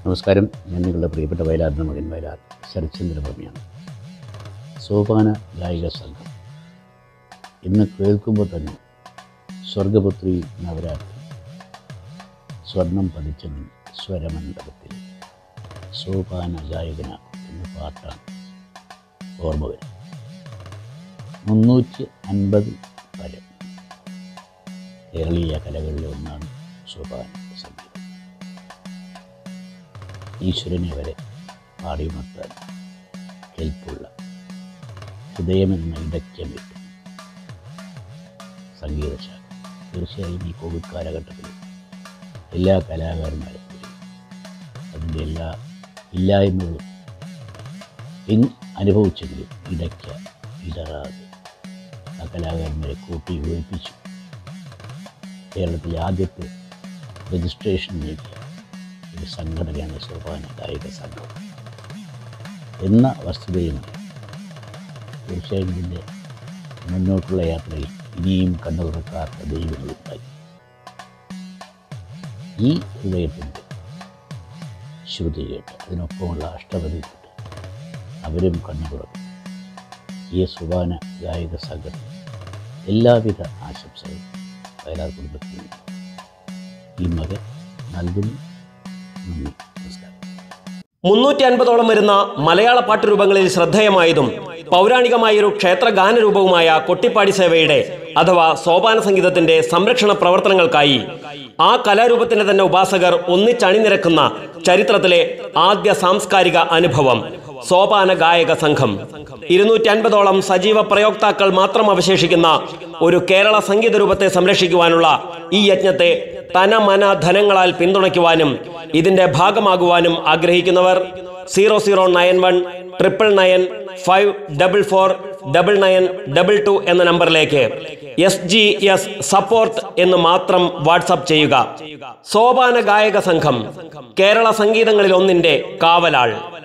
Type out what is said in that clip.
നമസ്കാരം ഞാൻ നിങ്ങളുടെ പ്രിയപ്പെട്ട വയലാറിൻ്റെ മകൻ വയലാർ ശരത്ചന്ദ്രഭൂമിയാണ് സോപാന ഗായിക സംഘം ഇന്ന് കേൾക്കുമ്പോൾ തന്നെ സ്വർഗപുത്രി നവരാത്രി സ്വർണം പതിച്ച നിൻ സ്വരമണ്ഡപത്തിൽ സോപാന ഗായകന എന്ന പാട്ടാണ് ഓർമ്മ വരും മുന്നൂറ്റി അൻപത് പരം കേരളീയ കലകളിലെ ഒന്നാണ് സോപാന സംഗീതം ഈശ്വരനെ വരെ പാടിയുണർത്താൻ കെൽപ്പുള്ള ഹൃദയമെന്ന ഇടയ്ക്കമിട്ട് സംഗീതശാഖ തീർച്ചയായും ഈ കോവിഡ് കാലഘട്ടത്തിൽ എല്ലാ കലാകാരന്മാരും അതിൻ്റെ എല്ലാ ഇല്ലായ്മകളും ഇൻ അനുഭവിച്ചെങ്കിലും ഇടയ്ക്ക ഇടറാതെ ആ കലാകാരന്മാരെ കൂട്ടി യോജിപ്പിച്ചു കേരളത്തിലെ ആദ്യത്തെ രജിസ്ട്രേഷൻ നേടിയ ഒരു സംഘടനയാണ് സോപാന ഗായിക സംഘം എന്ന വസ്തുതയും തീർച്ചയായും ഇതിൻ്റെ മുന്നോട്ടുള്ള യാത്രയിൽ ഇനിയും കണ്ണു തുറക്കാത്ത ദൈവങ്ങളുണ്ടായി ഈ ഹൃദയത്തിൻ്റെ ശ്രുതി കേട്ട് അതിനൊപ്പമുള്ള അഷ്ടപതി കേട്ട് അവരും കണ്ണു തുറക്കും ഈ സുബാന ഗായിക സംഘത്തിന് എല്ലാവിധ ആശംസകളും വയലാർ കുടുംബത്തിന് ഈ മകൻ നൽകുന്നു നന്ദി നമസ്കാരം മുന്നൂറ്റി അൻപതോളം വരുന്ന മലയാള പാട്ടുരൂപങ്ങളിൽ ശ്രദ്ധേയമായതും പൗരാണികമായൊരു ക്ഷേത്ര ഗാനരൂപവുമായ കൊട്ടിപ്പാടി സേവയുടെ അഥവാ സോപാന സംഗീതത്തിന്റെ സംരക്ഷണ പ്രവർത്തനങ്ങൾക്കായി ആ കലാരൂപത്തിന്റെ തന്നെ ഉപാസകർ ഒന്നിച്ചണിനിരക്കുന്ന ചരിത്രത്തിലെ ആദ്യ സാംസ്കാരിക അനുഭവം സോപാന ഗായക സംഘം ഇരുന്നൂറ്റി അൻപതോളം സജീവ പ്രയോക്താക്കൾ മാത്രം അവശേഷിക്കുന്ന ഒരു കേരള സംഗീത രൂപത്തെ സംരക്ഷിക്കുവാനുള്ള ഈ യജ്ഞത്തെ തന മന ധനങ്ങളാൽ പിന്തുണയ്ക്കുവാനും ഇതിന്റെ ഭാഗമാകുവാനും ആഗ്രഹിക്കുന്നവർ zero zero nine one triple nine five double four double nine double two എന്ന നമ്പറിലേക്ക് എസ് ജി എസ് സപ്പോർട്ട് എന്ന് മാത്രം വാട്സപ്പ് ചെയ്യുക സോപാന ഗായക സംഘം കേരള സംഗീതങ്ങളിൽ ഒന്നിന്റെ കാവലാൾ